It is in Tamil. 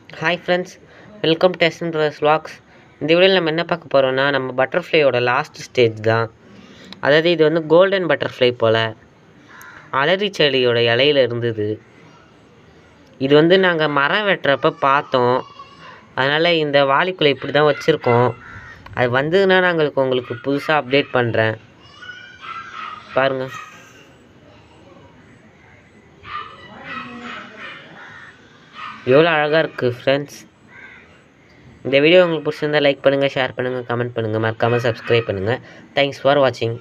hi friends welcome to SN brothers vlogs இந்த வீடியோவில் நம்ம என்ன பார்க்க போகிறோம்னா நம்ம பட்டர்ஃப்ளையோட லாஸ்ட் ஸ்டேஜ் தான் அதாவது இது வந்து கோல்டன் பட்டர்ஃப்ளை போல் அலரி செடியோட இலையில இருந்தது இது வந்து நாங்கள் மரம் வெட்டுறப்ப பார்த்தோம் அதனால் இந்த வாளிக்குள்ளே இப்படி தான் வச்சுருக்கோம் அது வந்ததுன்னா நாங்கள் உங்களுக்கு புதுசாக அப்டேட் பண்ணுறேன் பாருங்கள் எவ்வளோ அழகாக இருக்குது ஃப்ரெண்ட்ஸ் இந்த வீடியோ உங்களுக்கு பிடிச்சிருந்தா லைக் பண்ணுங்கள் ஷேர் பண்ணுங்கள் கமெண்ட் பண்ணுங்கள் மறக்காமல் சப்ஸ்கிரைப் பண்ணுங்கள் தேங்க்ஸ் ஃபார் வாட்சிங்